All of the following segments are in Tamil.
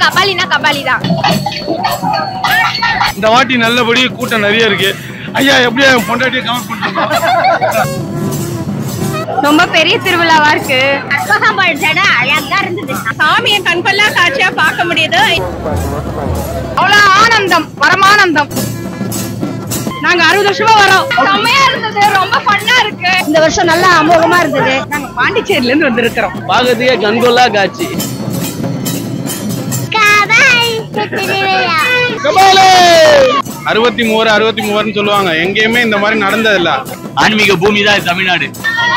கபாலினா கபாலி தான் இந்த வாட்டி நல்லபடி கூட்டம் நிறைய இருக்கு ஐயா எப்படியா என் பொண்டாட்டியை கவர் பண்றோம் ரொம்ப பெரிய திருவிழாவா இருக்கு அழகா இருந்தது சாமியை கண்கொள்ளா காட்சியா பார்க்க முடியுது அவ்வளவு ஆனந்தம் பரமானந்தம் நாங்க அறுபது வருஷமா வரோம் செம்மையா இருந்தது ரொம்ப ஃபன்னா இருக்கு இந்த வருஷம் நல்லா அமோகமா இருந்தது நாங்க பாண்டிச்சேரியில இருந்து வந்திருக்கிறோம் பார்க்கறதுக்கே கண்கொள்ளா காட்சி அறுபத்தி மூவர் அறுபத்தி மூவர்னு சொல்லுவாங்க எங்கேயுமே இந்த மாதிரி நடந்ததில்ல ஆன்மீக பூமி தான் தமிழ்நாடு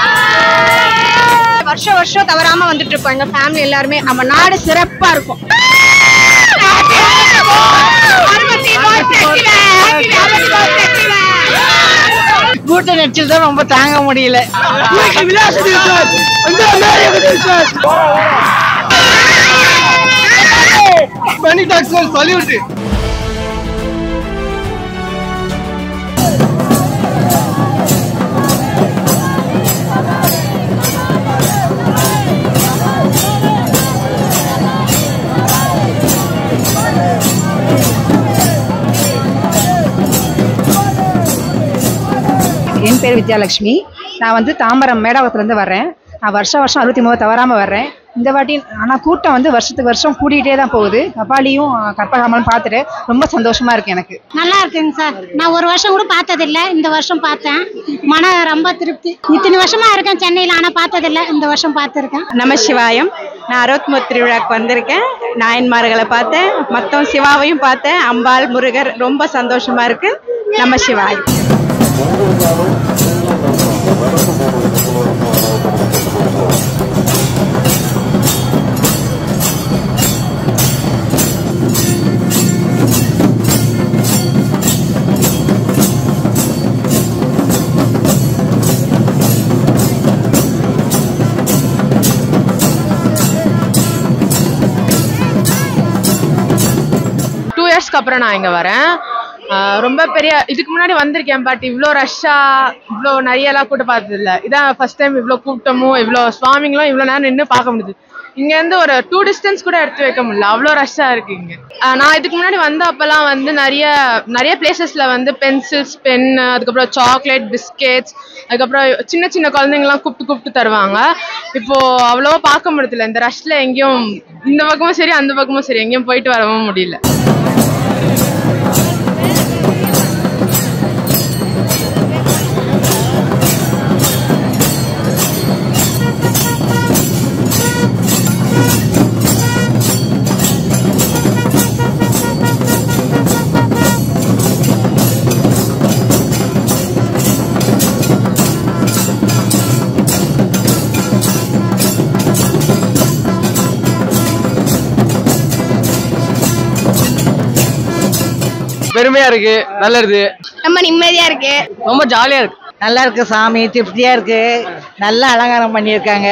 வருஷம் வருஷம் தவறாம வந்துட்டு இருக்கோம் எங்க ஃபேமிலி எல்லாருமே நம்ம நாடு சிறப்பா இருக்கும் கூட்ட நெரிச்சல் தான் ரொம்ப தாங்க முடியல மணி டாக்டர் சல்யூட் என் பேர் வித்யாலட்சுமி நான் வந்து தாம்பரம் மேடாவத்துலேருந்து வர்றேன் நான் வருஷம் வருஷம் அறுபத்தி மூணு தவறாமல் வர்றேன் இந்த வாட்டி ஆனால் கூட்டம் வந்து வருஷத்துக்கு வருஷம் கூடிட்டே தான் போகுது கபாலியும் கற்பகாமலும் பார்த்துட்டு ரொம்ப சந்தோஷமா இருக்கு எனக்கு நல்லா இருக்குங்க சார் நான் ஒரு வருஷம் கூட பார்த்ததில்ல இந்த வருஷம் பார்த்தேன் மன ரொம்ப திருப்தி இத்தனை வருஷமா இருக்கேன் சென்னையில் ஆனால் பார்த்ததில்ல இந்த வருஷம் பார்த்துருக்கேன் நம சிவாயம் நான் அறுபத்தி திருவிழாக்கு வந்திருக்கேன் நாயன்மார்களை பார்த்தேன் மொத்தம் சிவாவையும் பார்த்தேன் அம்பாள் முருகர் ரொம்ப சந்தோஷமா இருக்கு நம சிவாயம் டூ இயர்ஸ்க்கு அப்புறம் நான் இங்கே வரேன் ஆஹ் ரொம்ப பெரிய இதுக்கு முன்னாடி வந்திருக்கேன் பட் இவ்வளோ ரஷ்ஷாக இவ்வளோ நிறையலாம் கூட்டம் பார்த்ததில்ல இதான் ஃபர்ஸ்ட் டைம் இவ்வளோ கூட்டமும் இவ்வளோ சுவாமிங்களும் இவ்வளோ நேரம் நின்று பார்க்க முடியுது இங்கேருந்து ஒரு டூ டிஸ்டன்ஸ் கூட எடுத்து வைக்க முடியல அவ்வளோ ரஷ்ஷாக இருக்கு இங்கே ஆஹ் நான் இதுக்கு முன்னாடி வந்த அப்போல்லாம் வந்து நிறைய நிறைய பிளேசஸில் வந்து பென்சில்ஸ் பென் அதுக்கப்புறம் சாக்லேட் பிஸ்கெட்ஸ் அதுக்கப்புறம் சின்ன சின்ன குழந்தைங்கலாம் கூப்பிட்டு கூப்பிட்டு தருவாங்க இப்போ அவ்வளோவா பார்க்க முடியல இந்த ரஷ்ல எங்கேயும் இந்த பக்கமும் சரி அந்த பக்கமும் சரி எங்கேயும் போயிட்டு வரவும் முடியல பெருமையா இருக்கு நல்லா இருக்கு ரொம்ப நிம்மதியா இருக்கு ரொம்ப ஜாலியா இருக்கு நல்லா இருக்கு சாமி திருப்தியா இருக்கு நல்லா அலங்காரம் பண்ணியிருக்காங்க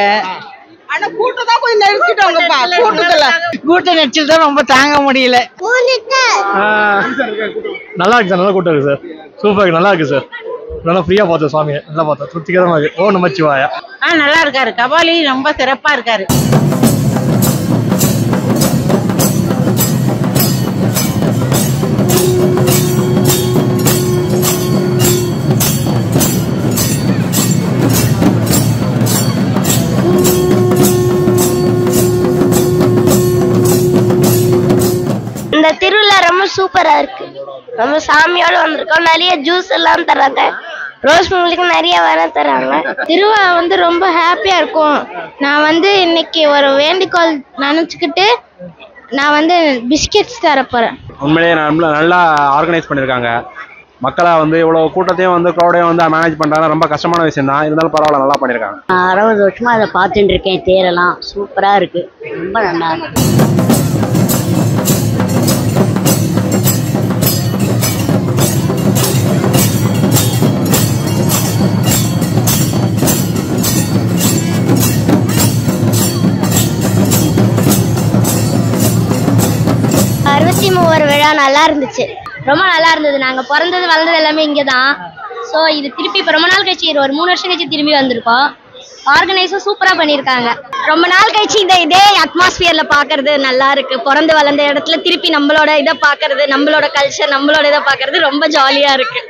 கூட்ட நெரிச்சல் தான் ரொம்ப தாங்க முடியல நல்லா இருக்கு சார் நல்லா கூட்டம் இருக்கு சார் சூப்பர் இருக்கு நல்லா இருக்கு சார் நல்லா ஃப்ரீயா பார்த்தோம் சாமியை நல்லா பார்த்தோம் திருப்திகரமா இருக்கு ஓ நமச்சிவாயா ஆ நல்லா இருக்காரு கபாலி ரொம்ப சிறப்பா இருக்காரு இந்த திருவிழா ரொம்ப சூப்பரா இருக்கு நம்ம சாமியோட வந்திருக்கோம் நிறைய ஜூஸ் எல்லாம் தராங்க ரோஸ் மில்க்கு நிறைய வர தராங்க திருவிழா வந்து ரொம்ப ஹாப்பியா இருக்கும் நான் வந்து இன்னைக்கு ஒரு வேண்டுகோள் நினைச்சுக்கிட்டு நான் வந்து பிஸ்கெட்ஸ் தர போறேன் உண்மையிலேயே நல்லா நல்லா ஆர்கனைஸ் பண்ணியிருக்காங்க மக்களை வந்து இவ்வளோ கூட்டத்தையும் வந்து க்ரௌடையும் வந்து மேனேஜ் பண்ணுறாங்க ரொம்ப கஷ்டமான விஷயம் தான் இருந்தாலும் பரவாயில்ல நல்லா பண்ணியிருக்காங்க நான் அறுபது வருஷமா அதை பார்த்துட்டு இருக்கேன் தேரெல்லாம் சூப்பரா இருக்கு ரொம்ப நல்லா இருக்கு அறுபத்தி மூவர் விழா நல்லா இருந்துச்சு ரொம்ப நல்லா இருந்தது நாங்க பிறந்தது வளர்ந்தது எல்லாமே இங்கே தான் ஸோ இது திருப்பி இப்போ ரொம்ப நாள் கழிச்சு ஒரு மூணு வருஷம் கழிச்சு திரும்பி வந்திருக்கோம் ஆர்கனைஸும் சூப்பரா பண்ணிருக்காங்க ரொம்ப நாள் கழிச்சு இந்த இதே அட்மாஸ்பியர்ல பாக்குறது நல்லா இருக்கு பிறந்து வளர்ந்த இடத்துல திருப்பி நம்மளோட இதை பாக்குறது நம்மளோட கல்ச்சர் நம்மளோட இதை பாக்குறது ரொம்ப ஜாலியா இருக்கு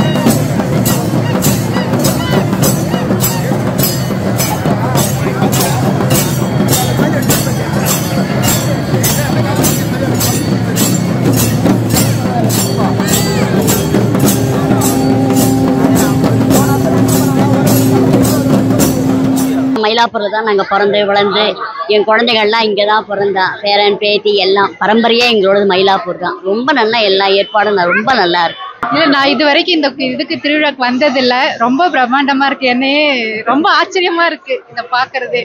மயிலாப்பூரில் தான் நாங்கள் பிறந்து வளர்ந்து என் குழந்தைகள்லாம் இங்கே தான் பிறந்தா பேரன் பேத்தி எல்லாம் பரம்பரையே எங்களோடது மயிலாப்பூர் தான் ரொம்ப நல்லா எல்லா ஏற்பாடும் ந- ரொம்ப நல்லா இருக்கு இல்ல நான் இது வரைக்கும் இந்த இதுக்கு திருவிழாக்கு வந்ததில்ல ரொம்ப பிரம்மாண்டமா இருக்கு என்னையே ரொம்ப ஆச்சரியமா இருக்கு இத பாக்குறதே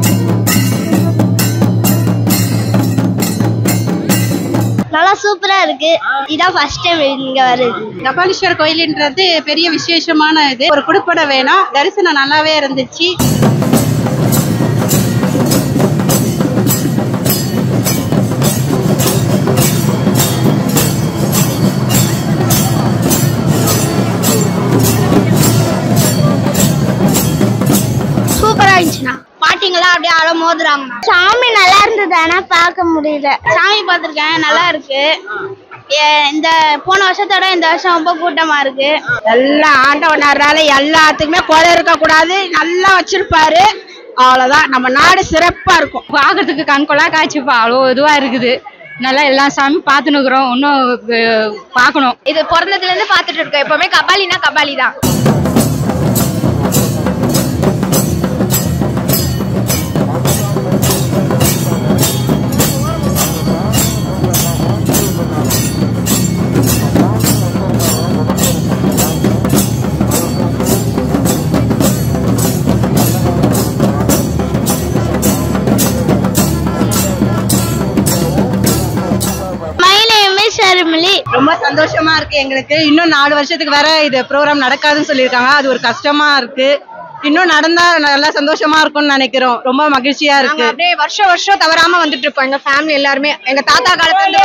நல்லா சூப்பரா இருக்கு இதான் ஃபர்ஸ்ட் டைம் இங்க வருது கபாலீஸ்வரர் கோயில்ன்றது பெரிய விசேஷமான இது ஒரு குடுப்பட வேணும் தரிசனம் நல்லாவே இருந்துச்சு சூப்பரா இருந்துச்சுண்ணா பாட்டிங்கெல்லாம் அப்படியே அழ மோதுறாங்க சாமி நல்லா இருந்தது ஆனா பார்க்க முடியல சாமி பார்த்திருக்கேன் நல்லா இருக்கு ஏ- இந்த போன வருஷத்தோட இந்த வருஷம் ரொம்ப கூட்டமா இருக்கு எல்லாம் ஆண்டவனால எல்லாத்துக்குமே குறை இருக்க கூடாது நல்லா வச்சிருப்பாரு அவ்வளவுதான் நம்ம நாடு சிறப்பா இருக்கும் பாக்குறதுக்கு கண்கொள்ளா காட்சிப்பா அவ்வளோ இதுவா இருக்குது நல்லா எல்லா சாமி பார்த்துன்னு இருக்கிறோம் இன்னும் பார்க்கணும் இது பிறந்ததுல இருந்து பாத்துட்டு இருக்கோம் எப்பவுமே கபாலினா கபாலி தான் மயிலையுமே சருமலி ரொம்ப சந்தோஷமா இருக்கு எங்களுக்கு இன்னும் நாலு வருஷத்துக்கு வேற இது ப்ரோக்ராம் நடக்காதுன்னு சொல்லியிருக்காங்க அது ஒரு கஷ்டமா இருக்கு இன்னும் நடந்தா நல்லா சந்தோஷமா இருக்கும்னு நினைக்கிறோம் ரொம்ப மகிழ்ச்சியா நாங்க இருக்கு அப்படியே வருஷம் வருஷம் தவறாம வந்துட்டு இருக்கோம் எங்க ஃபேமிலி எல்லாருமே எங்க தாத்தா காலத்துல இருந்து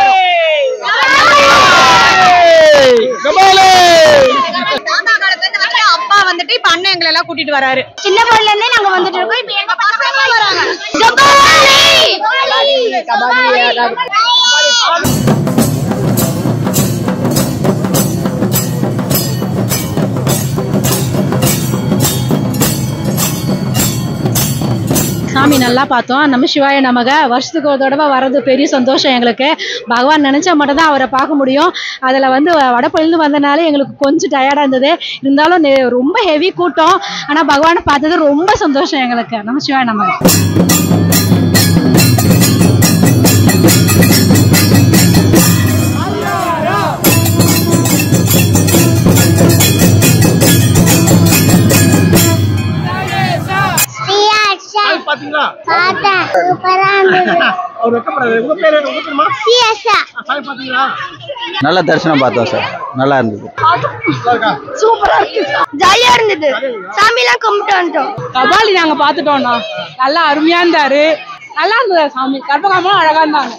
வரும் தாத்தா காலத்துல இருந்து வந்து அப்பா வந்துட்டு இப்ப அண்ணன் எங்களை எல்லாம் கூட்டிட்டு வராரு சின்ன பொண்ணுல இருந்தே நாங்க வந்துட்டு இருக்கோம் இப்ப எங்க பசங்க வராங்க சாமி நல்லா பார்த்தோம் நம்ம சிவாய நமக வருஷத்துக்கு ஒரு தடவை வர்றது பெரிய சந்தோஷம் எங்களுக்கு பகவான் நினைச்சா மட்டும்தான் அவரை பார்க்க முடியும் அதில் வந்து வடப்பள்ளிருந்து வந்தனால எங்களுக்கு கொஞ்சம் டயர்டாக இருந்தது இருந்தாலும் நெ- ரொம்ப ஹெவி கூட்டம் ஆனால் பகவானை பார்த்தது ரொம்ப சந்தோஷம் எங்களுக்கு நம்ம சிவாய நமக பாத்தீங்களா பார்த்தேன் சூப்பரா இருந்தது அவர் வெக்கப்படாது உங்க பேரு உங்க பேருமா சிஎஸ்ஆ சாமி பாத்தீங்களா நல்ல தரிசனம் பார்த்தோம் சார் நல்லா இருந்தது சூப்பரா இருக்கு ஜாலியா இருந்தது சாமி எல்லாம் கும்பிட்டு வந்துட்டோம் கபாலி நாங்க பாத்துட்டோம்ண்ணா நல்லா அருமையா இருந்தாரு நல்லா இருந்தது சாமி கற்பகாமலும் அழகா இருந்தாங்க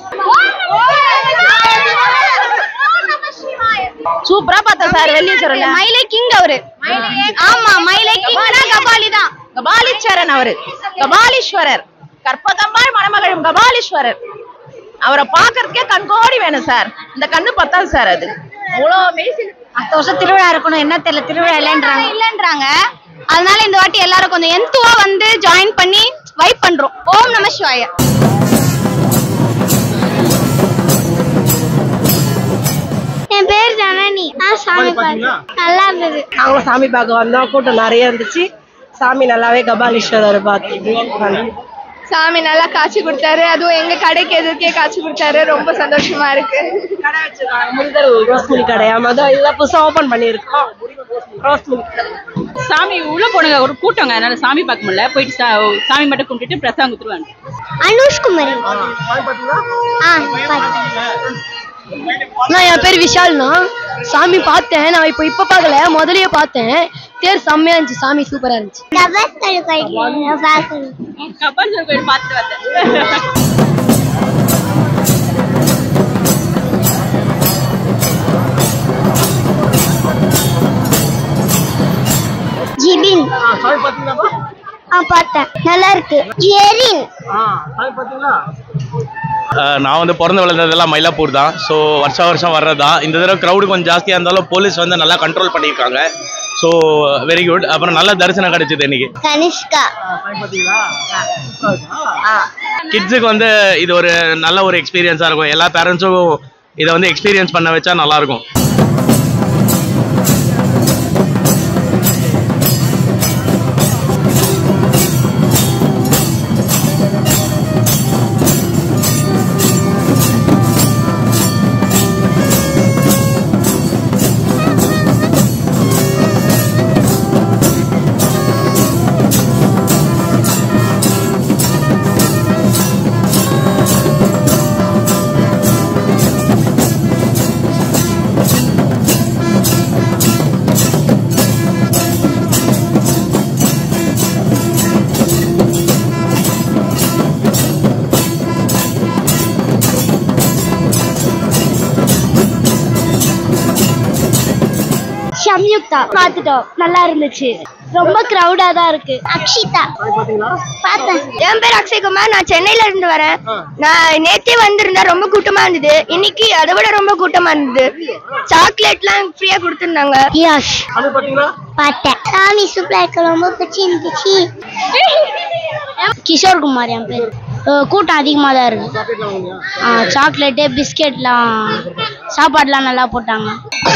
சூப்பரா பார்த்தோம் சார் வெள்ளீஸ்வரர்ல மயிலை கிங் அவரு ஆமா மயிலை கிங்னா கபாலி தான் கபாலீஸ்வரன் அவரு கபாலீஸ்வரர் கற்பகம்பாள் மணமகளும் கபாலீஸ்வரர் அவரை பார்க்கறதுக்கே கண்கோடி வேணும் சார் இந்த கண்ணு பத்தாது சார் அது அவ்வளோ மெய்சி அடுத்த வருஷம் திருவிழா இருக்கணும் என்ன தெரியல திருவிழா இல்லைன்றாங்க இல்லைன்றாங்க அதனால இந்த வாட்டி எல்லாரும் கொஞ்சம் எந்துவா வந்து ஜாயின் பண்ணி வைப் பண்றோம் ஓம் நம சிவாய என் பேர் ஜனனி நான் சாமி பார்த்தேன் நல்லா இருந்தது நாங்களும் சாமி பார்க்க வந்தோம் கூட்டம் நிறைய இருந்துச்சு சாமி நல்லாவே கபாலீஸ்வரர் பார்த்து சாமி நல்லா காட்சி கொடுத்தாரு அதுவும் எங்க கடைக்கு எதிர்க்கே காட்சி கொடுத்தாரு ரொம்ப சந்தோஷமா இருக்கு கடை வச்சிருக்காங்க முருகர் ரோஸ்மில் கடையா மொதல் இதெல்லாம் புதுசாக ஓப்பன் பண்ணியிருக்கோம் ரோஸ்மில் சாமி உள்ள போனுங்க ஒரு கூட்டங்க அதனால சாமி பார்க்க முடியல போயிட்டு சா- சாமி மட்டும் கும்பிட்டுட்டு பிரசாதம் கொடுத்துருவாங்க அனுஷ்குமாரி ஆ நான் என் பேர் விஷால்னா சாமி பார்த்தேன் நான் இப்போ இப்போ பார்க்கல முதல்லயே பார்த்தேன் தேர் செம்மையா இருந்துச்சு சாமி சூப்பரா இருந்துச்சு கபஸ்தல் கோயில் பார்க்கணும் கபாலீஸ்வரர் கோயில் பார்த்துட்டு வந்தேன் ஜிபின் சாமி பாத்தீங்களாப்பா ஆ நான் பார்த்தேன் நல்லா இருக்கு ஜெரின் அஹ் நான் வந்து பிறந்து வளர்ந்ததெல்லாம் மயிலாப்பூர் தான் ஸோ வருஷம் வருஷம் வர்றது தான் இந்த தடவை க்ரௌடு கொஞ்சம் ஜாஸ்தியாக இருந்தாலும் போலீஸ் வந்து நல்லா கண்ட்ரோல் பண்ணியிருக்காங்க ஸோ வெரி குட் அப்புறம் நல்ல தரிசனம் கிடைச்சது இன்னைக்கு கனிஷ்கா கிட்ஸுக்கு வந்து இது ஒரு நல்ல ஒரு எக்ஸ்பீரியன்ஸாக இருக்கும் எல்லா பேரண்ட்ஸும் இதை வந்து எக்ஸ்பீரியன்ஸ் பண்ண வச்சா நல்லா இருக்கும் சம்யுக்தா பார்த்துட்டோம் நல்லா இருந்துச்சு ரொம்ப கிரௌடா தான் இருக்கு அக்ஷிதா பார்த்தேன் என் பேர் அக்ஷய்குமார் நான் சென்னையில இருந்து வரேன் நான் நேத்தே வந்திருந்தேன் ரொம்ப கூட்டமா இருந்தது இன்னைக்கு அதை விட ரொம்ப கூட்டமா இருந்தது சாக்லேட்லாம் ஃப்ரீயா கொடுத்துருந்தாங்க யாஷ் பார்த்தேன் சாமி சூப்பரா இருக்கு ரொம்ப பிடிச்சிருந்துச்சு கிஷோர் குமார் என் பேர் அஹ் கூட்டம் அதிகமாக தான் இருக்கு சாக்லேட்டு பிஸ்கெட்லாம் சாப்பாடுலாம் நல்லா போட்டாங்க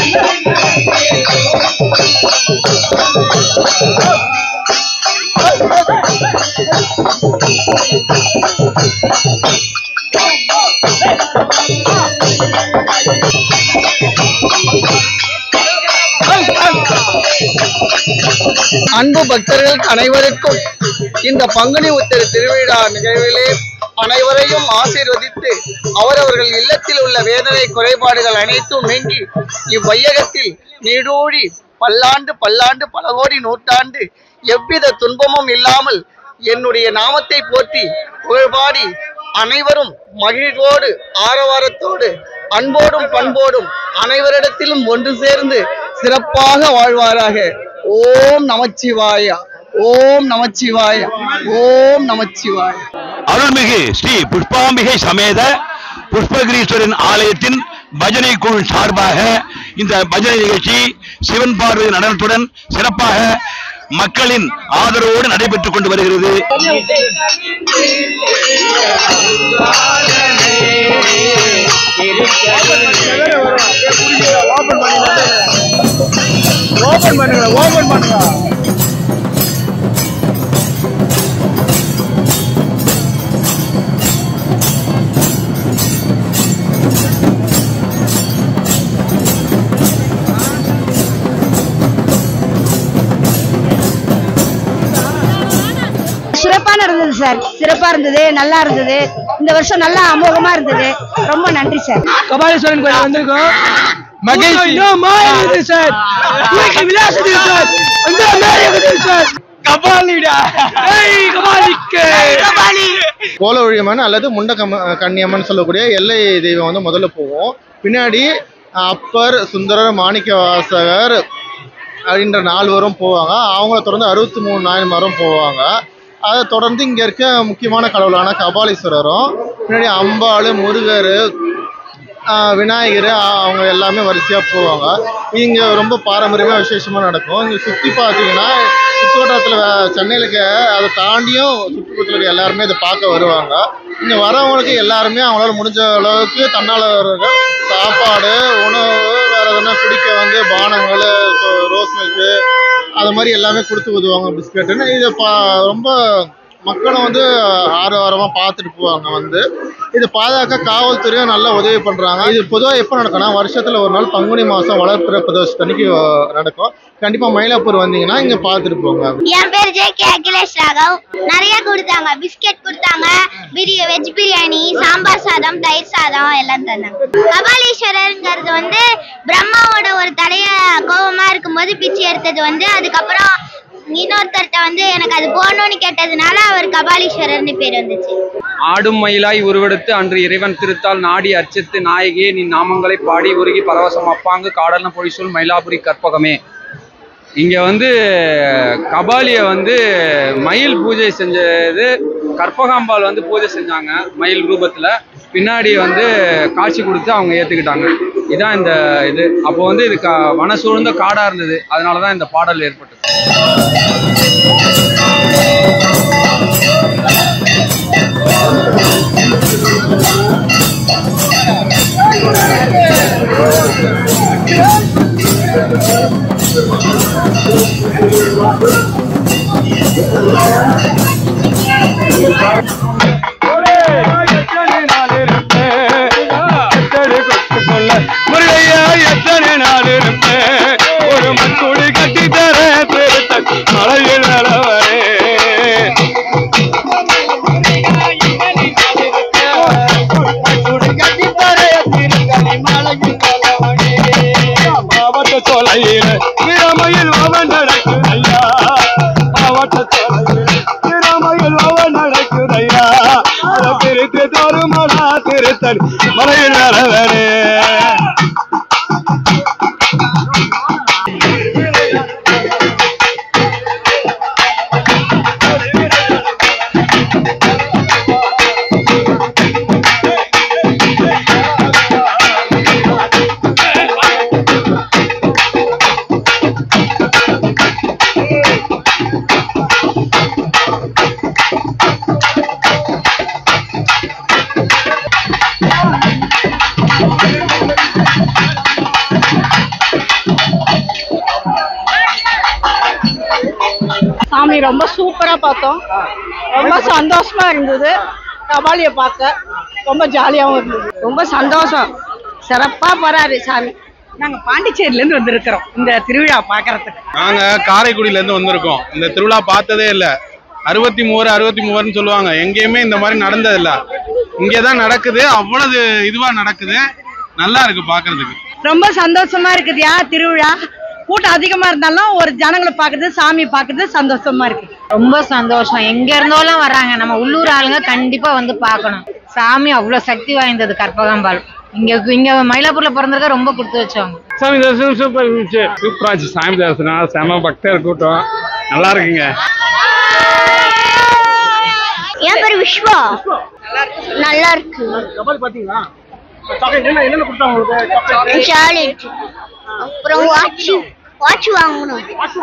அன்பு பக்தர்கள் அனைவருக்கும் இந்த பங்குனி உத்தர திருவிழா நிகழ்விலே அனைவரையும் ஆசீர்வதித்து அவரவர்கள் இல்லத்தில் உள்ள வேதனை குறைபாடுகள் அனைத்தும் நீங்கி இவ்வையகத்தில் நீடூழி பல்லாண்டு பல்லாண்டு பல கோடி நூற்றாண்டு எவ்வித துன்பமும் இல்லாமல் என்னுடைய நாமத்தை போற்றி புகழ்பாடி அனைவரும் மகிழ்வோடு ஆரவாரத்தோடு அன்போடும் பண்போடும் அனைவரிடத்திலும் ஒன்று சேர்ந்து சிறப்பாக வாழ்வாராக ஓம் நமச்சிவாய ஓம் நமச்சிவாய ஓம் நமச்சிவாய அருள்மிகு ஸ்ரீ புஷ்பாம்பிகை சமேத புஷ்பகிரீஸ்வரன் ஆலயத்தின் பஜனை குழு சார்பாக இந்த பஜனை நிகழ்ச்சி சிவன் பார்வதி நடனத்துடன் சிறப்பாக மக்களின் ஆதரவோடு நடைபெற்றுக் கொண்டு வருகிறது ஓபன் பண்ணுங்க ஓபன் பண்ணுங்க சிறப்பா நடந்தது சார் சிறப்பா இருந்தது நல்லா இருந்தது இந்த வருஷம் நல்லா அமோகமா இருந்தது ரொம்ப நன்றி சார் கபாலீஸ்வரன் கோயில் வந்திருக்கோம் மகிழ்ச்சி மாறுது சார் தூக்கி விளாசுது சார் அந்த மாதிரி இருக்குது சார் கபாலிடா ஏய் கபாலிக்கு கபாலி கோல ஒழியம்மன் அல்லது முண்ட கம்ம கன்னியம்மன் சொல்லக்கூடிய எல்லை தெய்வம் வந்து முதல்ல போவோம் பின்னாடி அப்பர் சுந்தரர் மாணிக்க வாசகர் அப்படின்ற நால்வரும் போவாங்க அவங்கள தொடர்ந்து அறுபத்தி மூணு நாயன்மாரும் போவாங்க அதை தொடர்ந்து இங்கே இருக்க முக்கியமான கடவுளான கபாலீஸ்வரரும் பின்னாடி அம்பாள் முருகர் ஆஹ் விநாயகர் ஆஹ் அவங்க எல்லாமே வரிசையாக போவாங்க இங்கே ரொம்ப பாரம்பரியமாக விசேஷமாக நடக்கும் இங்கே சுற்றி பார்த்தீங்கன்னா சுற்றுவட்டாரத்தில் சென்னையில் இருக்க அதை தாண்டியும் சுற்றுப்புறத்தில் இருக்க எல்லாருமே இதை பார்க்க வருவாங்க இங்கே வரவங்களுக்கு எல்லாருமே அவங்களால முடிஞ்ச அளவுக்கு தன்னாளர்கள் சாப்பாடு உணவு வேறு எதனா குடிக்க வந்து பானங்கள் ரோஸ் மில்க்கு அது மாதிரி எல்லாமே கொடுத்து உதவுவாங்க பிஸ்கட்டுன்னு இதை பா ரொம்ப மக்களும் வந்து ஆரவாரமாக பார்த்துட்டு போவாங்க வந்து இது பாதுகாக்க காவல்துறையும் நல்லா உதவி பண்ணுறாங்க இது பொதுவாக எப்போ நடக்கும்னா வருஷத்தில் ஒரு நாள் பங்குனி மாதம் வளர்ப்பிற பிரதோஷத்தன்னைக்கு நடக்கும் கண்டிப்பாக மயிலாப்பூர் வந்தீங்கன்னா இங்கே பார்த்துட்டு போங்க என் பேர் ஜே கே அகிலேஷ் ராகவ் நிறைய கொடுத்தாங்க பிஸ்கெட் கொடுத்தாங்க பிரியா வெஜ் பிரியாணி சாம்பார் சாதம் தயிர் சாதம் எல்லாம் தந்தாங்க கபாலீஸ்வரர்ங்கிறது வந்து பிரம்மாவோட ஒரு தலைய கோபமா இருக்கும்போது பிச்சு எடுத்தது வந்து அதுக்கப்புறம் இன்னொருத்தர்கிட்ட வந்து எனக்கு அது போகணும்னு கேட்டதுனால அவர் கபாலீஸ்வரர்னு பேர் வந்துச்சு ஆடும் மயிலாய் உருவெடுத்து அன்று இறைவன் திருத்தால் நாடி அர்ச்சித்து நாயகியே நீ நாமங்களை பாடி உருகி பரவசம் அப்பாங்கு காடல்ன பொழிசொல் மயிலாபுரி கற்பகமே இங்க வந்து கபாலியை வந்து மயில் பூஜை செஞ்சது கற்பகாம்பாள் வந்து பூஜை செஞ்சாங்க மயில் ரூபத்துல பின்னாடி வந்து காட்சி கொடுத்து அவங்க ஏத்துக்கிட்டாங்க இதான் இந்த இது அப்போ வந்து இது கா வன சூழ்ந்த காடா இருந்தது அதனால தான் இந்த பாடல் ஏற்பட்டது முருகையா எத்தனை நாள் இருப்பேன் ஒரு மண்குடி கட்டி தர திருத்த மலையில் நலவரே மாவட்ட சோலையில் திறமையில் அவன் நடக்குதையா மாவட்ட சோலையில் திறமையில் அவன் நடக்குதையா அதை பிரித்து தருமலா திருத்தன் மலையில் நலவரே சாமி ரொம்ப சூப்பரா பார்த்தோம் ரொம்ப சந்தோஷமா இருந்தது கபாலியை பார்க்க ரொம்ப ஜாலியாவும் இருந்தது ரொம்ப சந்தோஷம் சிறப்பா போறாரு சாமி நாங்க பாண்டிச்சேரியில இருந்து வந்திருக்கிறோம் இந்த திருவிழா பாக்குறதுக்கு நாங்க காரைக்குடியில இருந்து வந்திருக்கோம் இந்த திருவிழா பார்த்ததே இல்ல அறுபத்தி மூணு அறுபத்தி மூணுன்னு சொல்லுவாங்க எங்கேயுமே இந்த மாதிரி நடந்தது இல்ல இங்கதான் நடக்குது அவ்வளவு இதுவா நடக்குது நல்லா இருக்கு பாக்குறதுக்கு ரொம்ப சந்தோஷமா இருக்குதுயா திருவிழா கூட்டம் அதிகமா இருந்தாலும் ஒரு ஜனங்களை பாக்குறது சாமி பாக்குறது சந்தோஷமா இருக்கு ரொம்ப சந்தோஷம் எங்க இருந்தோலாம் வராங்க நம்ம உள்ளூர் ஆளுங்க கண்டிப்பா வந்து பார்க்கணும் சாமி அவ்வளவு சக்தி வாய்ந்தது கற்பகாம்பாள் இங்க இங்க மயிலாப்பூர்ல பிறந்திருக்க ரொம்ப கொடுத்து வச்சவங்க சாமி தரிசனம் சூப்பர் இருந்துச்சு சூப்பரா இருந்துச்சு சாமி தரிசனம் செம பக்தர் கூட்டம் நல்லா இருக்குங்க என் பேர் விஸ்வா நல்லா இருக்கு கபாலி பாத்தீங்களா என்ன என்ன கொடுத்தாங்க உங்களுக்கு சாக்லேட் அப்புறம் வாட்ச் வாட்ச் வாங்கணும்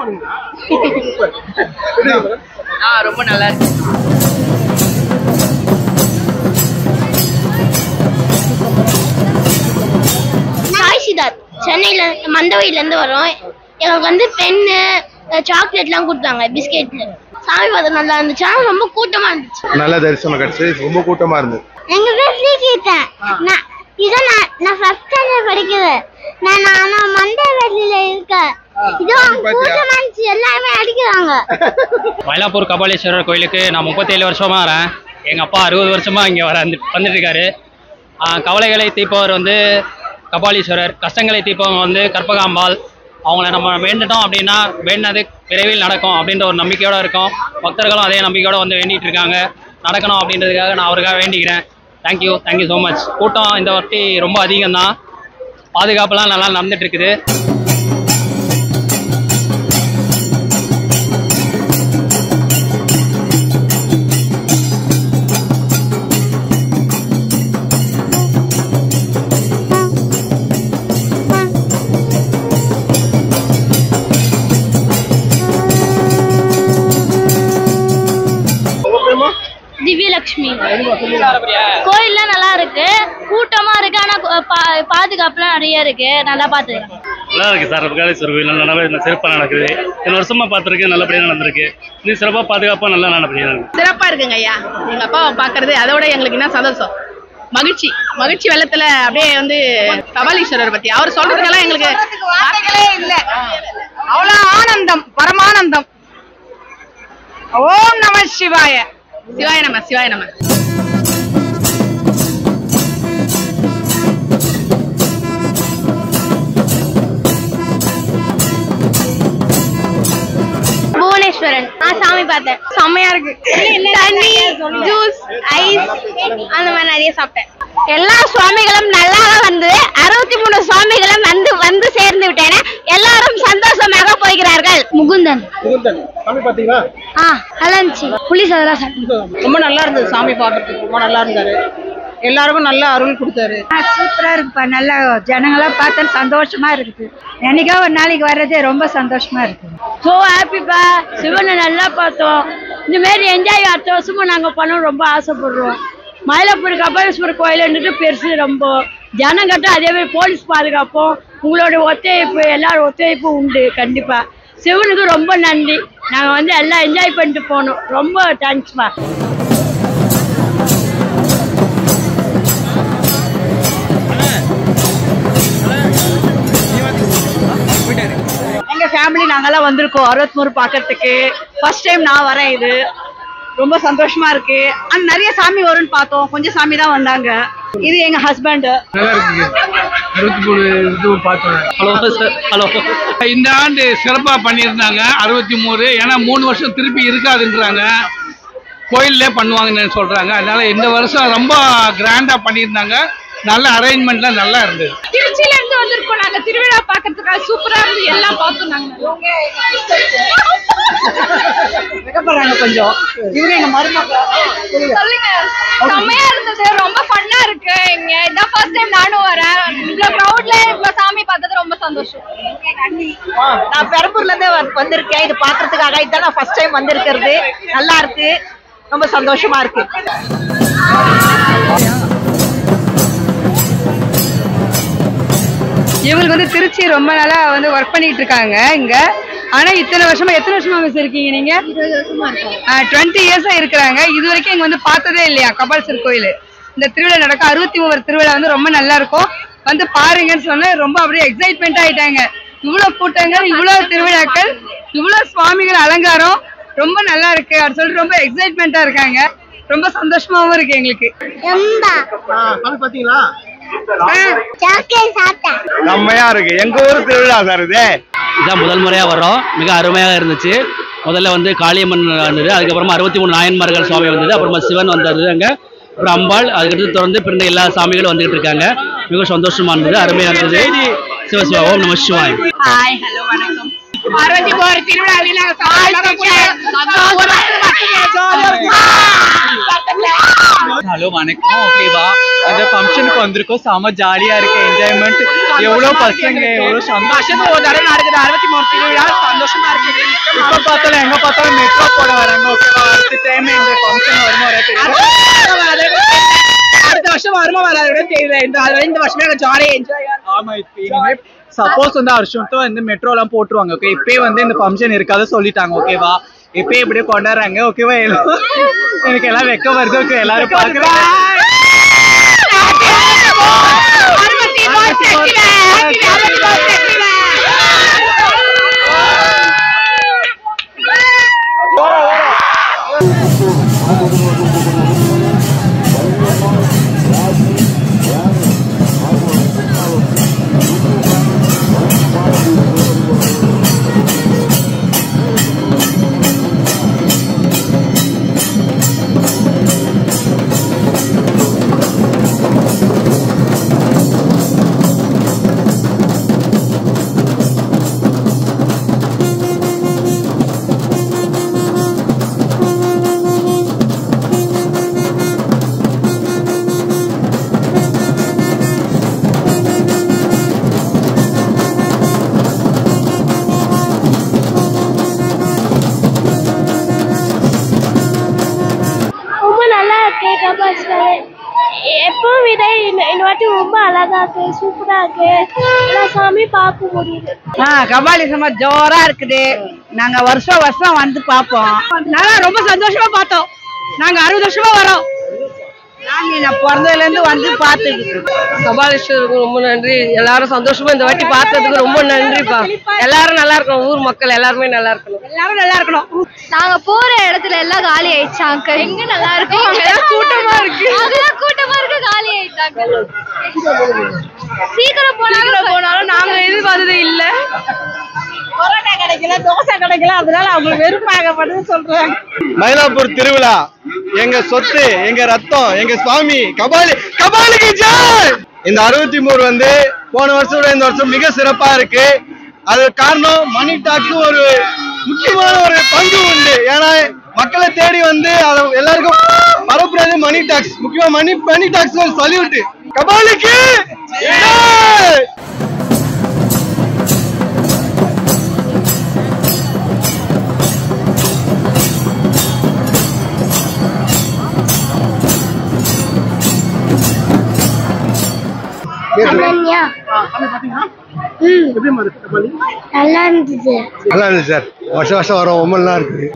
ஆ ரொம்ப நல்லா இருக்கு சாய் சித்தார்த் சென்னையில மந்தவையில இருந்து வரோம் எங்களுக்கு வந்து பென்னு சாக்லேட்லாம் கொடுத்தாங்க பிஸ்கெட் சாமி பார்த்தா நல்லா இருந்துச்சு ஆனா ரொம்ப கூட்டமா இருந்துச்சு நல்ல தரிசனம் கிடைச்சு ரொம்ப கூட்டமா இருந்தது எங்க பேர் ஸ்ரீகீதன் நான் இதான் நான் நான் ஃபர்ஸ்ட் ஸ்டாண்டர்ட் படிக்கிறேன் நான் நான் மந்தவெளியில இருக்கேன் இதுவும் கூட்டமா இருந்துச்சு எல்லாருமே அடிக்கிறாங்க மயிலாப்பூர் கபாலீஸ்வரர் கோயிலுக்கு நான் முப்பத்தேழு வருஷமா வரேன் எங்கள் அப்பா அறுபது வருஷமா இங்கே வர வந்துட்டு இருக்காரு ஆஹ் கவலைகளை தீர்ப்பவர் வந்து கபாலீஸ்வரர் கஷ்டங்களை தீர்ப்பவங்க வந்து கற்பகாம்பாள் அவங்கள நம்ம வேண்டுட்டோம் அப்படின்னா வேண்டினது விரைவில் நடக்கும் அப்படின்ற ஒரு நம்பிக்கையோட இருக்கோம் பக்தர்களும் அதே நம்பிக்கையோட வந்து வேண்டிட்டு இருக்காங்க நடக்கணும் அப்படின்றதுக்காக நான் அவருக்காக வேண்டிக்கிறேன் தேங்க்யூ தேங்க்யூ ஸோ மச் கூட்டம் இந்த வாட்டி ரொம்ப அதிகம் தான் பாதுகாப்புலாம் நல்லா நடந்துட்டு இருக்குது திவ்யலட்சுமி கோயில்லாம் நல்லா இருக்கு கூட்டமா இருக்கு ஆனா பா- பாதுகாப்புலாம் நிறைய இருக்கு நல்லா பாத்துக்கிறேன் நல்லா இருக்கு சார் கபாலீஸ்வரர் கோயில் நல்லா நல்லா சிறப்பாக நடக்குது இத்தனை வருஷமா பார்த்துருக்கு நல்லபடியாக நடந்திருக்கு இன்னும் சிறப்பாக பாதுகாப்பாக நல்லா நல்லபடியாக நடக்குது சிறப்பா இருக்குங்க ஐயா எங்க அப்பாவை பாக்குறது அதோட எங்களுக்கு என்ன சந்தோஷம் மகிழ்ச்சி மகிழ்ச்சி வெள்ளத்துல அப்படியே வந்து கபாலீஸ்வரர் பத்தி அவர் சொல்றதுக்கெல்லாம் எங்களுக்கு வார்த்தைகளே இல்ல அவ்வளவு ஆனந்தம் பரமானந்தம் ஓம் நம சிவாய சிவாய நம சிவாய நம புவனேஸ்வரன் நான் சாமி பார்த்தேன் செம்மையா இருக்கு தண்ணி ஜூஸ் ஐஸ் அந்த மாதிரி நிறைய சாப்பிட்டேன் எல்லா சுவாமிகளும் நல்லா வந்து அறுபத்தி மூணு சுவாமிகளும் வந்து வந்து சேர்ந்து விட்டேன எல்லாரும் சந்தோஷமாக போகிறார்கள் முகுந்தன் முகுந்தன் சாமி பாத்தீங்களா ஆ நல்லா இருந்துச்சு புளிஸ் அதெல்லாம் சாப்பிட்டு ரொம்ப நல்லா இருந்தது சாமி பார்க்கறதுக்கு ரொம்ப நல்லா இருந்தாரு எல்லாருக்கும் நல்ல அருள் கொடுத்தாரு சூப்பரா இருக்குப்பா நல்லா ஜனங்களாம் பார்த்தா சந்தோஷமா இருக்குது என்னைக்கோ ஒரு நாளைக்கு வர்றது ரொம்ப சந்தோஷமா இருக்கு ஸோ ஹாப்பிப்பா சிவனை நல்லா பார்த்தோம் இந்த மாதிரி என்ஜாய் அடுத்த வருஷமும் நாங்கள் பண்ணணும் ரொம்ப ஆசைப்படுறோம் மயிலாப்பூர் கபாலீஸ்வரர் கோயிலுன்றது பெருசு ரொம்ப ஜனங்கட்ட அதே மாதிரி போலீஸ் பாதுகாப்பும் உங்களோட ஒத்துழைப்பு எல்லாரும் ஒத்துழைப்பு உண்டு கண்டிப்பா சிவனுக்கு ரொம்ப நன்றி நாங்கள் வந்து எல்லாம் என்ஜாய் பண்ணிட்டு போனோம் ரொம்ப தேங்க்ஸ்ப்பா எங்க ஃபேமிலி நாங்கெல்லாம் வந்திருக்கோம் அறுபத்தி பார்க்கறதுக்கு ஃபர்ஸ்ட் டைம் நான் வரேன் இது ரொம்ப சந்தோஷமா இருக்கு அண்ட் நிறைய சாமி வரும்னு பார்த்தோம் கொஞ்சம் சாமி தான் வந்தாங்க இது எங்க ஹஸ்பண்ட் நல்லா இருக்குங்க அறுபத்தி மூணு இது பார்த்தோம் ஹலோ சார் ஹலோ இந்த ஆண்டு சிறப்பாக பண்ணியிருந்தாங்க அறுபத்தி மூணு ஏன்னா மூணு வருஷம் திருப்பி இருக்காதுன்றாங்க கோயில்லே பண்ணுவாங்கன்னு சொல்றாங்க அதனால இந்த வருஷம் ரொம்ப கிராண்டா பண்ணியிருந்தாங்க நல்ல அரேஞ்ச்மெண்ட்லாம் நல்லா இருந்தது திருச்சியில இருந்து வந்திருக்கோம் நாங்க திருவிழா பாக்கிறதுக்காக சூப்பரா இருந்து எல்லாம் பார்த்தோம் நாங்க வெக்கப்படுறாங்க கொஞ்சம் இவங்க எங்க மருமக சொல்லுங்க செம்மையா இருந்தது ரொம்ப ஃபன்னா இருக்கு இங்க இதான் ஃபர்ஸ்ட் டைம் நானும் வரேன் இவ்வளவு க்ரௌட்ல இவ்வளவு சாமி பார்த்தது ரொம்ப சந்தோஷம் நான் பெரம்பூர்ல இருந்து வந்து- வந்திருக்கேன் இது பாக்குறதுக்காக இதான் நான் ஃபர்ஸ்ட் டைம் வந்திருக்கிறது நல்லா இருக்கு ரொம்ப சந்தோஷமா இருக்கு இவங்களுக்கு வந்து திருச்சி ரொம்ப நாளா வந்து ஒர்க் பண்ணிட்டு இருக்காங்க இங்க ஆனா இத்தனை வருஷமா எத்தனை வருஷமா மிஸ் இருக்கீங்க நீங்க டுவெண்ட்டி இயர்ஸா இருக்கிறாங்க இது வரைக்கும் இங்க வந்து பார்த்ததே இல்லையா கபால்சர் கோயில் இந்த திருவிழா நடக்கும் அறுபத்தி மூவர் திருவிழா வந்து ரொம்ப நல்லா இருக்கும் வந்து பாருங்கன்னு சொன்னா ரொம்ப அப்படியே எக்ஸைட்மெண்ட் ஆயிட்டாங்க இவ்வளவு கூட்டங்கள் இவ்வளவு திருவிழாக்கள் இவ்வளவு சுவாமிகள் அலங்காரம் ரொம்ப நல்லா இருக்கு அப்படின்னு சொல்லிட்டு ரொம்ப எக்ஸைட்மெண்டா இருக்காங்க ரொம்ப சந்தோஷமாவும் இருக்கு எங்களுக்கு சாமி பாத்தீங்களா சாக்லேட் சாப்பிட்டேன் செம்மையா இருக்கு எங்க ஊர் திருவிழா சார் இது இதான் முதல் முறையா வர்றோம் மிக அருமையாக இருந்துச்சு முதல்ல வந்து காளியம்மன் வந்தது அதுக்கப்புறமா அறுபத்தி மூணு நாயன்மார்கள் சுவாமி வந்தது அப்புறமா சிவன் வந்தது அங்க அப்புறம் அம்பாள் அதுக்கடுத்து தொடர்ந்து பிறந்த எல்லா சாமிகளும் வந்துகிட்டு இருக்காங்க மிக சந்தோஷமா இருந்தது அருமையா இருந்தது சிவசிவா ஓம் நம சிவாய் ஹாய் ஹலோ வணக்கம் அறுபத்தி மூணு திருவிழாவில் நாங்க ஹலோ வணக்கம் ஓகேவா இந்த ஃபங்க்ஷனுக்கு வந்திருக்கோம் செம ஜாலியா இருக்கு என்ஜாய்மெண்ட் எவ்வளவு பசங்க எவ்வளவு சந்தோஷமா ஒரு தடவை நடக்குது அறுபத்தி மூணு திருவிழா சந்தோஷமா இருக்கு இப்ப பார்த்தாலும் எங்க பார்த்தாலும் மெட்ரோ போட வராங்க ஓகேவா அடுத்த டைம் இந்த ஃபங்க்ஷன் வருமா வராது அடுத்த வருஷம் வருமா வராது கூட தெரியல இந்த இந்த வருஷமே ஜாலியா என்ஜாய் ஆமா இப்போ இனிமே சப்போஸ் வந்து வருஷம் வந்து மெட்ரோ எல்லாம் போட்டுருவாங்க ஓகே இப்பயே வந்து இந்த ஃபங்க்ஷன் இருக்காத சொல்லிட்டாங்க ஓகேவா இப்பயே இப்படியே கொண்டாடுறாங்க ஓகேவா எனக்கு எல்லாம் வெக்க வருது ஓகே எல்லாரும் பாக்குறேன் ரொம்ப நல்லா இருக்கு கபாஸ்கர் எப்பவும் விட இந்த இந்த வாட்டி ரொம்ப அழகா இருக்கு சூப்பரா இருக்கு எல்லா சாமி பார்க்க முடியுது ஆ கபாலி சமா ஜோரா இருக்குது நாங்க வருஷம் வருஷம் வந்து பார்ப்போம் நாங்க ரொம்ப சந்தோஷமா பார்த்தோம் நாங்க அறுபது வருஷமா வரோம் நாங்க நான் பிறந்ததுல இருந்து வந்து பார்த்துட்டு கபாலீஸ்வருக்கு ரொம்ப நன்றி எல்லாரும் சந்தோஷமா இந்த வாட்டி பார்த்ததுக்கு ரொம்ப நன்றிப்பா எல்லாரும் நல்லா இருக்கணும் ஊர் மக்கள் எல்லாருமே நல்லா இருக்கணும் எல்லாரும் நல்லா இருக்கணும் நாங்க போற இடத்துல எல்லாம் காலி ஆயிடுச்சாங்க எங்க நல்லா இருக்கு அங்கெல்லாம் கூட்டமா இருக்கு அங்கெல்லாம் கூட்டமா இருக்கு காலி ஆயிட்டாங்க சீக்கிரம் போனாலும் போனாலும் நாங்க எதிர்பார்த்தது இல்ல பரோட்டா கிடைக்கல தோசை கிடைக்கல அதனால அவங்களுக்கு வெறுப்பாகப்படுது சொல்றாங்க மயிலாப்பூர் திருவிழா எங்க சொத்து எங்க ரத்தம் எங்க சுவாமி கபாலி கபாலிக்கு ஜெய் இந்த அறுபத்தி மூணு வந்து போன வருஷம் விட இந்த வருஷம் மிக சிறப்பா இருக்கு அது காரணம் மணி டாக்கு ஒரு முக்கியமான ஒரு பங்கு உண்டு ஏன்னா மக்களை தேடி வந்து அதை எல்லாருக்கும் பரப்புறது மணி டாக்ஸ் முக்கியமா மணி மணி டாக்ஸ் ஒரு சல்யூட் கபாலிக்கு ஜெய்! அனன்யா ம் நல்லா இருந்துச்சு நல்லா இருந்துச்சு சார் வருஷம் வருஷம் வரோம் ரொம்ப நல்லா இருக்கு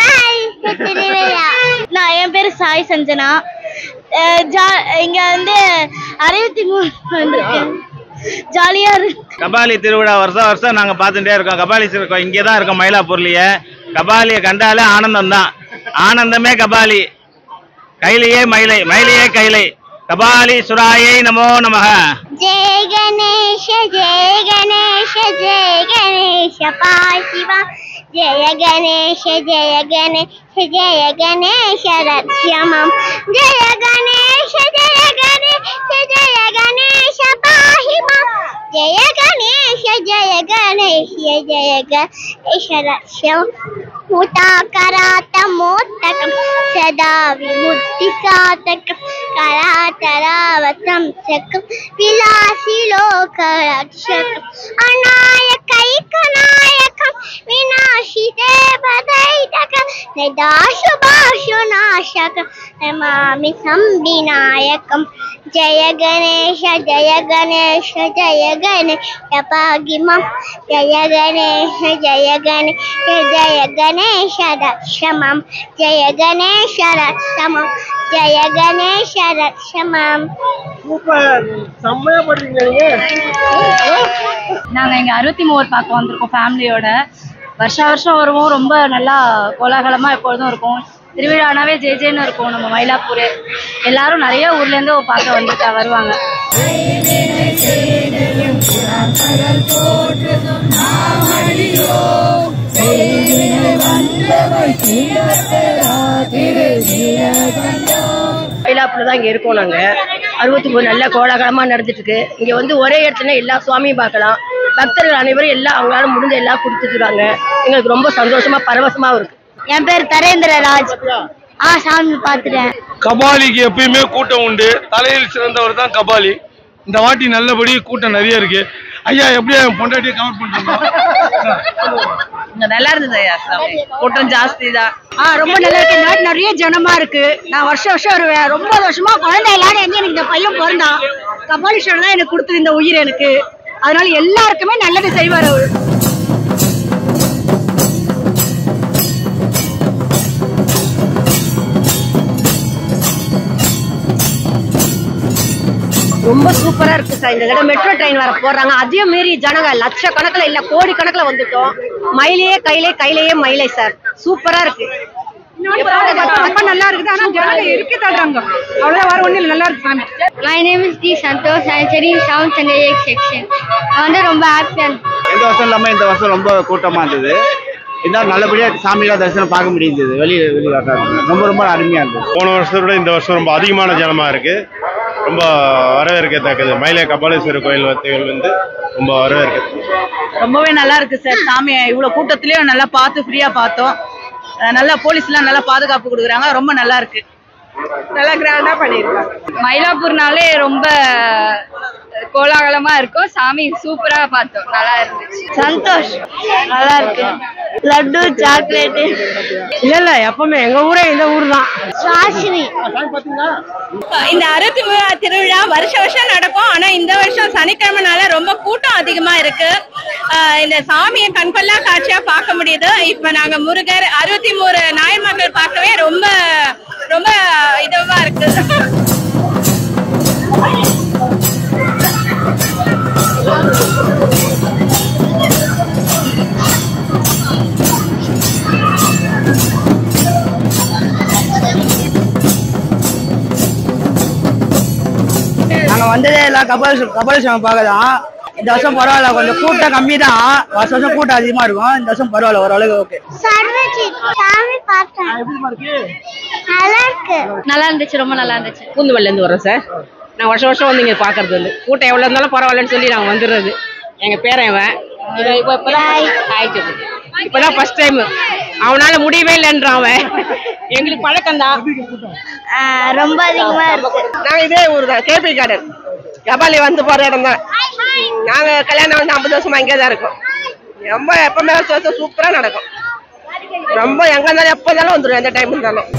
நான் என் பேரு சாய் சஞ்சனா அஹ் ஜா- இங்க வந்து அறுபத்தி மூணு வந்திருக்கேன் ஜாலியா இருக்கு கபாலி திருவிழா வருஷம் வருஷம் நாங்க பார்த்துட்டே இருக்கோம் கபாலி இருக்கோம் இங்கே தான் இருக்கோம் மயிலாப்பூர்லயே கபாலியை கண்டாலே ஆனந்தம் தான் ஆனந்தமே கபாலி கையிலேயே மயிலை மயிலையே கைலை கபாலி சுராயை நமோ நமக जय गणेश जय गणेश जय गणेश पाशिवा जय गणेश जय गणेश जय गणेश रक्षमं जय गणेश जय गणेश जय गणेश पाहि मां जय गणेश जय गणेश जय गणेश रक्षम मुताकरातमोत्तकं सदा विमुक्तिसातकं करातरावतं सकं विलासिलोकरक्षकम् अनायकैकनायकं विनाशिदेवदैतकं निदाशुभाशुनाशकं नमामि संविनायकं जय गणेश जय गणेश जय गणेश पागिमं जय गणेश जय गणेश जय गणेश रक्षमं जय गणेश रक्षमं जय गणेश रक्षमं சூப்பர் செம்மையா பண்றீங்க நீங்க நாங்கள் இங்கே அறுபத்தி மூவர் பார்க்க வந்திருக்கோம் ஃபேமிலியோட வருஷா வருஷம் வருவோம் ரொம்ப நல்லா கோலாகலமாக எப்பொழுதும் இருக்கும் திருவிழானாவே ஜே ஜேன்னு இருக்கும் நம்ம மயிலாப்பூர் எல்லாரும் நிறைய ஊர்லேருந்து பார்க்க வந்துட்டா வருவாங்க மயிலாப்பூர்ல தான் இங்க இருக்கோம் நாங்க அறுபத்தி மூணு நல்ல கோலாகலமா நடந்துட்டு இருக்கு இங்க வந்து ஒரே இடத்துல எல்லா சுவாமியும் பார்க்கலாம் பக்தர்கள் அனைவரும் எல்லாம் அவங்களால முடிஞ்ச எல்லாம் கொடுத்துருக்காங்க எங்களுக்கு ரொம்ப சந்தோஷமா பரவசமா இருக்கு என் பேர் தரேந்திரராஜ் ஆ சாமி பார்த்துட்டேன் கபாலிக்கு எப்பயுமே கூட்டம் உண்டு தலையில் சிறந்தவர் தான் கபாலி இந்த வாட்டி நல்லபடி கூட்டம் நிறைய இருக்கு ஐயா எப்படியா என் பொண்டாட்டியை கவர் பண்றீங்க இங்க நல்லா இருந்தது ஐயா சாமி கூட்டம் ஜாஸ்தி தான் ஆ ரொம்ப நல்லா இருக்கு நாட்டு நிறைய ஜனமா இருக்கு நான் வருஷம் வருஷம் வருவேன் ரொம்ப வருஷமா குழந்தை எல்லாரும் வந்து எனக்கு இந்த பையன் பிறந்தான் கபாலீஸ்வரர் தான் எனக்கு கொடுத்தது இந்த உயிர் எனக்கு அதனால எல்லாருக்குமே நல்லது செய்வார் அவரு ரொம்ப சூப்பரா இருக்கு சார் இந்த தடவை மெட்ரோ ட்ரெயின் வர போடுறாங்க அதையும் மீறி ஜனங்க லட்சக்கணக்கில் இல்ல கோடி கணக்குல வந்துட்டோம் மயிலையே கையிலே கையிலேயே மயிலை சார் சூப்பரா இருக்கு ரொம்ப நல்லா இருக்குது ஆனா ஜனங்க இருக்க தள்ளுறாங்க அவ்வளவுதான் வர ஒண்ணு நல்லா இருக்கு சாமி my name is T Santhosh I study seventh standard A section நான் வந்து ரொம்ப ஹாப்பியாக எந்த வருஷம் இல்லாம இந்த வருஷம் ரொம்ப கூட்டமா இருந்தது இந்த நல்லபடியா சாமியெல்லாம் தரிசனம் பார்க்க முடியுது வெளியே வெளியே ரொம்ப ரொம்ப அருமையா இருந்தது போன வருஷத்தை விட இந்த வருஷம் ரொம்ப அதிகமான ஜனமா இருக்கு ரொம்ப வரவேற்கத்தக்கது மயிலை கபாலீஸ்வரர் கோயில் வத்தைகள் வந்து ரொம்ப வரவேற்கத்தக்கது ரொம்பவே நல்லா இருக்கு சார் சாமியை இவ்வளவு கூட்டத்திலயும் நல்லா பார்த்து ஃப்ரீயா பார்த்தோம் அஹ் நல்லா போலீஸ்லாம் நல்லா பாதுகாப்பு கொடுக்குறாங்க ரொம்ப நல்லா இருக்கு நல்லா கிராண்டா பண்ணிருக்காங்க மயிலாப்பூர்னாலே ரொம்ப கோலாகலமா இருக்கும் சாமி சூப்பரா பார்த்தோம் நல்லா இருந்துச்சு சந்தோஷ் நல்லா இருக்கு லட்டு சாக்லேட் இல்ல இல்ல எப்பவுமே எங்க ஊரே இந்த ஊர் தான் சாஸ்திரி இந்த அறுபத்தி மூணாவது திருவிழா வருஷ வருஷம் நடக்கும் ஆனா இந்த வருஷம் சனிக்கிழமைனால ரொம்ப கூட்டம் அதிகமா இருக்கு ஆஹ் இந்த சாமியை கண்கொள்ளா காட்சியா பார்க்க முடியுது இப்ப நாங்க முருகர் அறுபத்தி மூணு நாயன்மார்கள் பார்க்கவே ரொம்ப ரொம்ப இதுவா இருக்கு நாங்க வந்ததே எல்லாம் கபால் கபாலீஸ்வரம் பார்க்க தான் இந்த வருஷம் பரவாயில்ல கொஞ்சம் கூட்டம் கம்மி தான் வருஷம் வருஷம் கூட்டம் அதிகமா இருக்கும் இந்த வருஷம் பரவாயில்ல ஓரளவுக்கு ஓகே சர்வஜித் சாமி பார்த்தேன் நல்லா இருக்கு நல்லா இருந்துச்சு ரொம்ப நல்லா இருந்துச்சு பூந்துவல்ல இருந்து வரோம் சார் நான் வருஷம் வருஷம் வந்து இங்க பாக்குறது வந்து கூட்டம் எவ்வளவு இருந்தாலும் பரவாயில்லன்னு சொல்லி நாங்க வந்துடுறது எங்க பேரன் இவன் இவன் இப்ப இப்பதான் ஹாய் சொல்லு இப்பதான் ஃபர்ஸ்ட் டைம் அவனால முடியவே இல்லைன்றான் அவன் எங்களுக்கு பழக்கம் தான் ரொம்ப அதிகமா இருக்கு நாங்க இதே ஊர் தான் கேபி கார்டன் கபாலி வந்து போற இடம் தான் நாங்க கல்யாணம் வந்து ஐம்பது வருஷமா இங்கே தான் இருக்கோம் ரொம்ப எப்பவுமே வருஷம் வருஷம் சூப்பரா நடக்கும் ரொம்ப எங்க இருந்தாலும் எப்போ இருந்தாலும் வந்துடும் எந்த டைம் இருந்தாலும்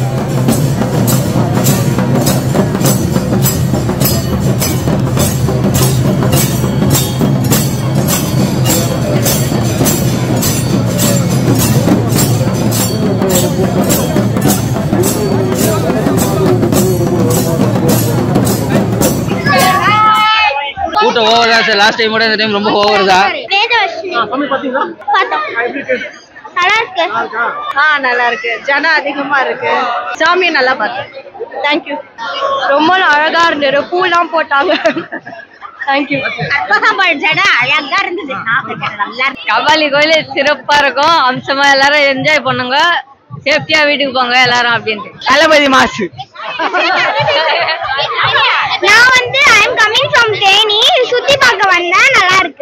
கூட்டம் ஓவர் தான் சார் லாஸ்ட் டைம் கூட இந்த டைம் ரொம்ப ஓவர் தான் நல்லா இருக்கு ஆ நல்லா இருக்கு ஜனம் அதிகமா இருக்கு சாமி நல்லா பார்த்தேன் தேங்க்யூ ரொம்ப அழகா இருந்தது பூலாம் போட்டாங்க தேங்க்யூ அற்பகாம்பாள் ஜடை அழகா இருந்தது நல்லா கபாலி கோயில் சிறப்பா இருக்கும் அம்சமா எல்லாரும் என்ஜாய் பண்ணுங்க சேஃப்டியா வீட்டுக்கு போங்க எல்லாரும் அப்படின்ட்டு தளபதி மாசு நான் வந்து I am coming from Theni சுத்தி பார்க்க வந்தேன் நல்லா இருக்கு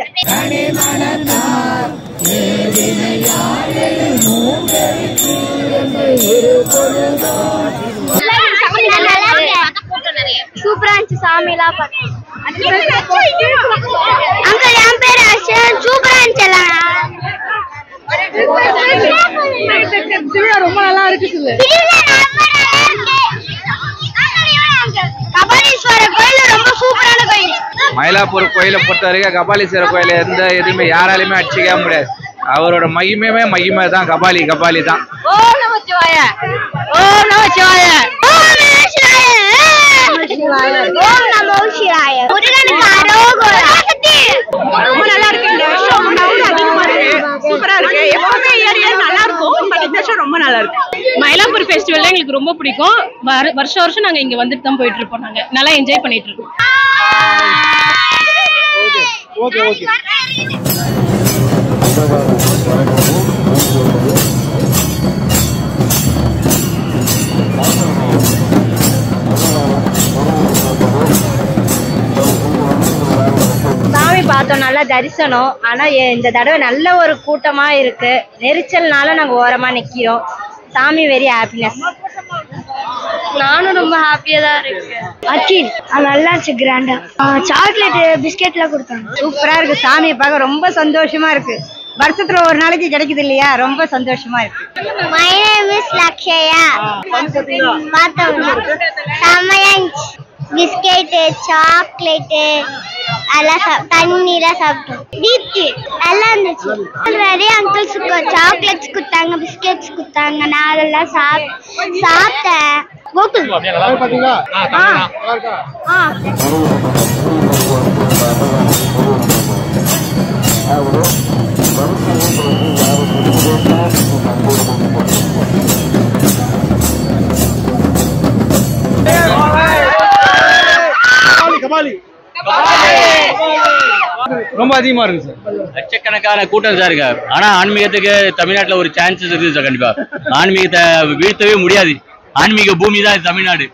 சூப்பரா இருந்துச்சு சாமி எல்லாம் பார்த்தேன் அங்கிள் என் பேர் அர்ஷன் சூப்பரா இருந்துச்சு எல்லாம் ரொம்ப நல்லா இருக்கு கபாலீஸ்வரர் கோயில் ரொம்ப சூப்பரான கோயில் மயிலாப்பூர் கோயிலை பொறுத்த வரைக்கும் கபாலீஸ்வரர் கோயில எந்த எதுவுமே யாராலையுமே அடிச்சிக்கவே முடியாது அவரோட மகிமையுமே மகிமை தான் கபாலி கபாலி தான் ஓ நமச்சிவாய ஓ நமச்சிவாய ஓம் நமோ சிவாய முருகனுக்கு அரோகரா ரொம்ப நல்லா இருக்கு இந்த வருஷம் crowd அதிகமா இருக்கு சூப்பரா இருக்கு எப்பவுமே இயர் இயர் நல்லா இருக்கும் பட் இந்த வருஷம் ரொம்ப நல்லா இருக்கு மயிலாப்பூர் ஃபெஸ்டிவல் எங்களுக்கு ரொம்ப பிடிக்கும் வர- வருஷம் வருஷம் நாங்க இங்க வந்துட்டு தான் போயிட்டு இருப்போம் நாங்க நல்லா என்ஜாய் பண்ணிட்டு இருக்கோம் ஓகே ஓகே சாமி பார்த்தோம் நல்லா தரிசனம் ஆனா எ- இந்த தடவை நல்ல ஒரு கூட்டமா இருக்கு நெரிச்சல்னால நாங்க ஓரமா நிக்கிறோம் சாமி வெரி ஹாப்பினஸ் நானும் ரொம்ப ஹாப்பியா தான் இருக்கேன் அகில் நல்லா இருந்துச்சு கிராண்டா சாக்லேட் பிஸ்கெட்லாம் கொடுத்தாங்க சூப்பரா இருக்கு சாமியை பார்க்க ரொம்ப சந்தோஷமா இருக்கு வருஷத்துல ஒரு நாளைக்கு கிடைக்குது இல்லையா ரொம்ப சந்தோஷமா இருக்கு மை நேம் இஸ் லக்ஷயா பார்த்தோம் செம்மையா இருந்துச்சு பிஸ்கெட்டு சாக்லேட்டு எல்லாம் சாப் தண்ணிலாம் சாப்பிட்டோம் தீப்தி நல்லா இருந்துச்சு நிறைய அங்கிள்ஸ் சாக்லேட்ஸ் கொடுத்தாங்க பிஸ்கெட்ஸ் கொடுத்தாங்க நான் அதெல்லாம் சாப் சாப்பிட்டேன் கோகுல் பாத்தீங்களா ஆ கபாலி ரொம்ப அதிகமா இருக்கு சார் லட்சக்கணக்கான கூட்டம் சார் இருக்கு ஆனா ஆன்மீகத்துக்கு தமிழ்நாட்டுல ஒரு சான்சஸ் இருக்குது சார் கண்டிப்பா ஆன்மீகத்தை வீழ்த்தவே முடியாது ஆன்மீக பூமி தான் இது தமிழ்நாடு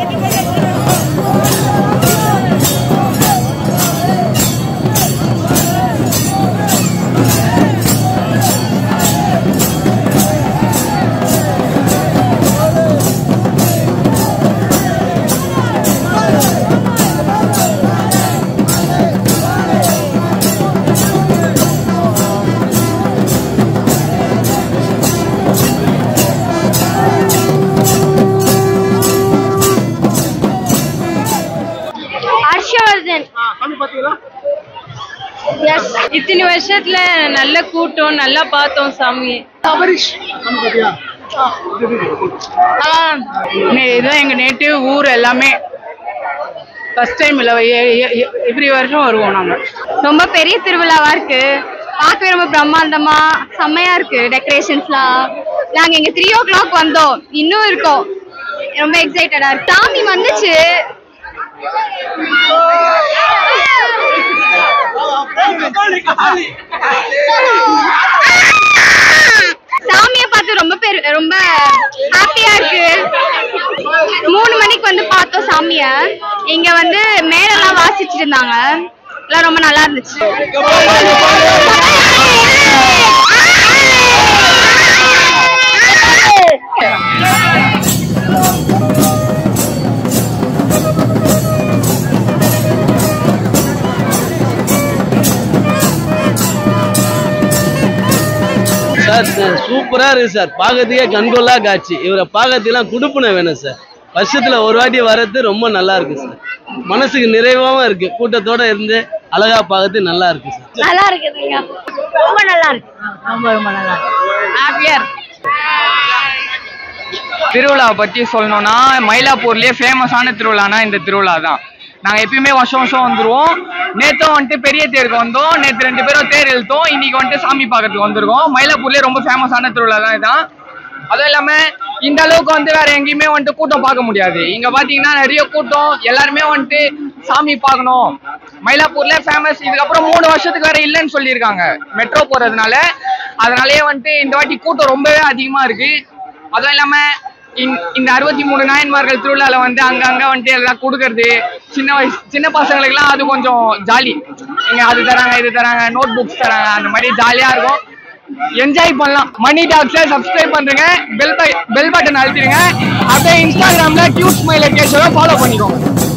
ஹர்ஷவர்தன் எஸ் இத்தனை வருஷத்துல நல்ல கூட்டம் நல்லா பார்த்தோம் சாமி இதுதான் எங்க நேட்டிவ் ஊர் எல்லாமே ஃபர்ஸ்ட் டைம் இல்லை எவ்ரி வருஷம் வருவோம் நாங்க ரொம்ப பெரிய திருவிழாவா இருக்கு பார்க்கவே ரொம்ப பிரம்மாண்டமா செம்மையா இருக்கு டெக்கரேஷன்ஸ்லாம் நாங்க இங்க த்ரீ ஓ கிளாக் வந்தோம் இன்னும் இருக்கோம் ரொம்ப எக்ஸைட்டடா இருக்கு சாமி வந்துச்சு சாமியை பார்த்து ரொம்ப பேர் ரொம்ப ஹாப்பியா இருக்கு மூணு மணிக்கு வந்து பார்த்தோம் சாமிய இங்க வந்து மேலெல்லாம் வாசிச்சுட்டு இருந்தாங்க எல்லாம் ரொம்ப நல்லா இருந்துச்சு சார் சூப்பரா இருக்கு சார் பார்க்கறதுக்கே கண்கொள்ளா காட்சி இவரை பார்க்கறதுக்கெல்லாம் குடுப்பின வேணும் சார் வருஷத்துல ஒரு வாட்டி வர்றது ரொம்ப நல்லா இருக்கு சார் மனசுக்கு நிறைவாவும் இருக்கு கூட்டத்தோட இருந்து அழகா பார்க்கறது நல்லா இருக்கு சார் நல்லா இருக்குதுங்க ரொம்ப நல்லா இருக்கு ரொம்ப ரொம்ப நல்லா ஹாப்பியா இருக்கு திருவிழாவை பற்றி சொல்லணும்னா மயிலாப்பூர்லேயே ஃபேமஸான திருவிழானா இந்த திருவிழா தான் நாங்கள் எப்பயுமே வருஷம் வருஷம் வந்துருவோம் நேற்றும் வந்துட்டு பெரிய தேருக்கு வந்தோம் நேற்று ரெண்டு பேரும் தேர் இழுத்தோம் இன்னைக்கு வந்துட்டு சாமி பார்க்கறதுக்கு வந்திருக்கோம் மயிலாப்பூர்லேயே ரொம்ப ஃபேமஸான திருவிழா தான் இதான் அதுவும் இல்லாமல் இந்த அளவுக்கு வந்து வேற எங்கேயுமே வந்துட்டு கூட்டம் பார்க்க முடியாது இங்க பாத்தீங்கன்னா நிறைய கூட்டம் எல்லாருமே வந்துட்டு சாமி பார்க்கணும் மயிலாப்பூர்ல ஃபேமஸ் இதுக்கப்புறம் மூணு வருஷத்துக்கு வேற இல்லைன்னு சொல்லியிருக்காங்க மெட்ரோ போறதுனால அதனாலயே வந்துட்டு இந்த வாட்டி கூட்டம் ரொம்பவே அதிகமா இருக்கு அதுவும் இல்லாம இந்த- இந்த அறுபத்தி மூணு நாயன்மார்கள் திருவிழால வந்து அங்கங்க வந்துட்டு எல்லாம் கொடுக்கறது சின்ன வயசு சின்ன பசங்களுக்குலாம் அது கொஞ்சம் ஜாலி இங்க அது தராங்க இது தராங்க நோட் புக்ஸ் தராங்க அந்த மாதிரி ஜாலியா இருக்கும் என்ஜாய் பண்ணலாம் மணி டாக்ஸை சப்ஸ்கிரைப் பண்றீங்க பெல் பெல் பட்டன் அழுத்திடுங்க அப்படியே இன்ஸ்டாகிராம்ல கியூட் ஸ்மைல் கேஷோட ஃபாலோ பண்ணிக்கோங்க